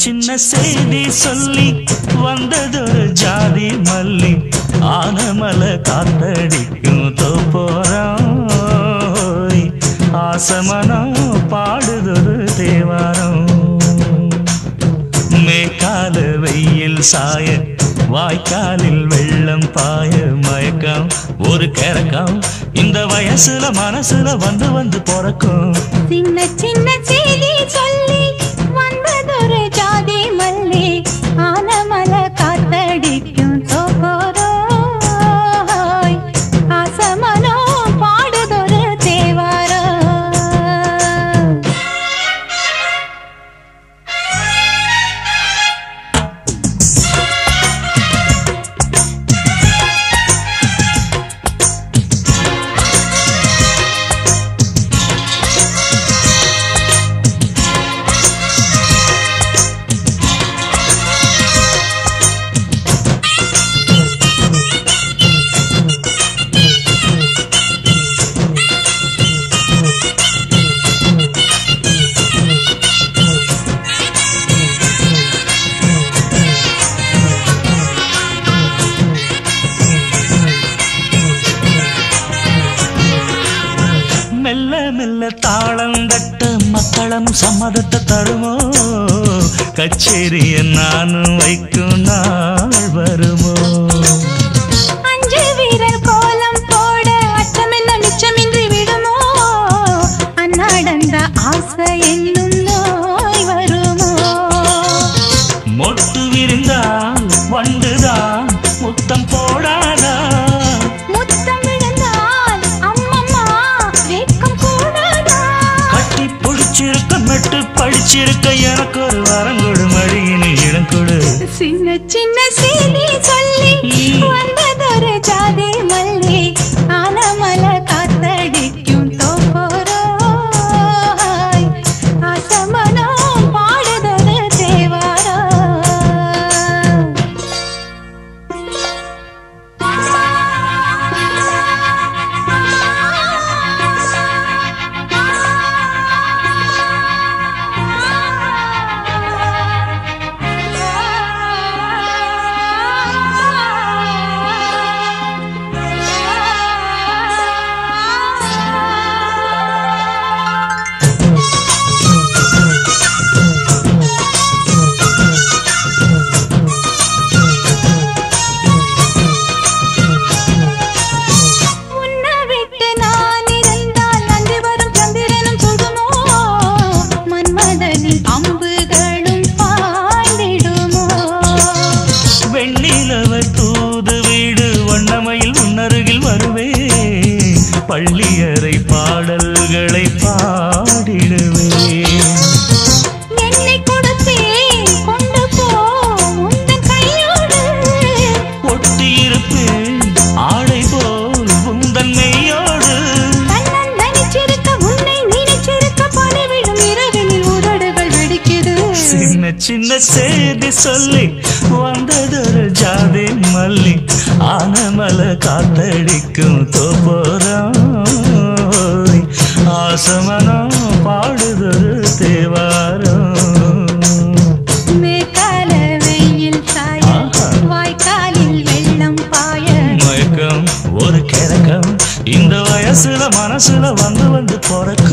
சின்ன செய்தி சொல்லி வந்ததொரு ஜாதி மல்லி ஆனமல காத்தடிக்கும் தோப்போராய் ஆசமனம் பாடுதொரு தேவாரம் மேற்கால வெயில் சாய வாய்க்காலில் வெள்ளம் பாய மயக்கம் ஒரு கிறக்கம் இந்த வயசுல மனசுல வந்து வந்து பிறக்கும் சின்ன சின்ன செய்தி சொல்லி வந்ததொரு ஜாதி மல்லி ஆனமல காத்தடிக்கும் தோப்போரோய் ஆசமனோ பாடுதொரு தேவாரோ மெல்ல மெல்ல தாளம் தட்ட மக்களும் சம்மதத்தை தருமோ கச்சேரிய நானும் வைக்கும் நாள் வருமோ அஞ்சு வீரர் கோலம் போட அச்சமென்ன மிச்சமின்றி விடுமோ அன்னாடந்த ஆசை என்னும் நோய் வருமோ மொட்டு விரிந்தால் வண்டுதான் முத்தம் போடாதா முத்தம் விழுந்தால் அம்மம்மா வெட்கம் கூடாதா கட்டி பிடிச்சிருக்க மெட்டு படிச்சிருக்க எனக்கு ஒரு வரம் கொடு மடியினில் இடம் கொடு சின்ன சின்ன செய்தி சொல்லி வந்ததொரு ஜாதி மல்லி ஆனமல காத்தடிக்கும் தோப்போரோய் ஆசமனோ பாடுதொரு தேவாரோ உன்னை விட்டு நான் இருந்தால் அன்று வரும் சந்திரனும் சுடுமோ மன்மதனின் அம்புகளும் பாய்ந்திடுமோ வெண்ணிலவ தூது வீடு வண்ணமையில் உன்னருகில் வருவே பள்ளியறை பாடல்களை பாடிடுவே என்னை கொடுத்தேன் கொண்டு போ உந்தன் கையோடு ஒட்டியிருப்பேன் ஆடை போல் உந்தன் மெய்யோடு தன்னந்தனிச்சிருக்க உன்னை நினைச்சிருக்க பணிவிடும் இரவினில் உதடுகள் வெடிக்குது சின்ன சின்ன செய்தி சொல்லி வந்ததொரு ஜாதி மல்லி ஆனமல காத்தடிக்கும் தோப்போராய் ஆசமனம் பாடுதொரு தேவாரம் மேற்கால வெயில் சாய ஆஹா. வாய்க்காலில் வெள்ளம் பாய மயக்கம் ஒரு கிறக்கம் இந்த வயசுல மனசுல வந்து வந்து பிறக்கும்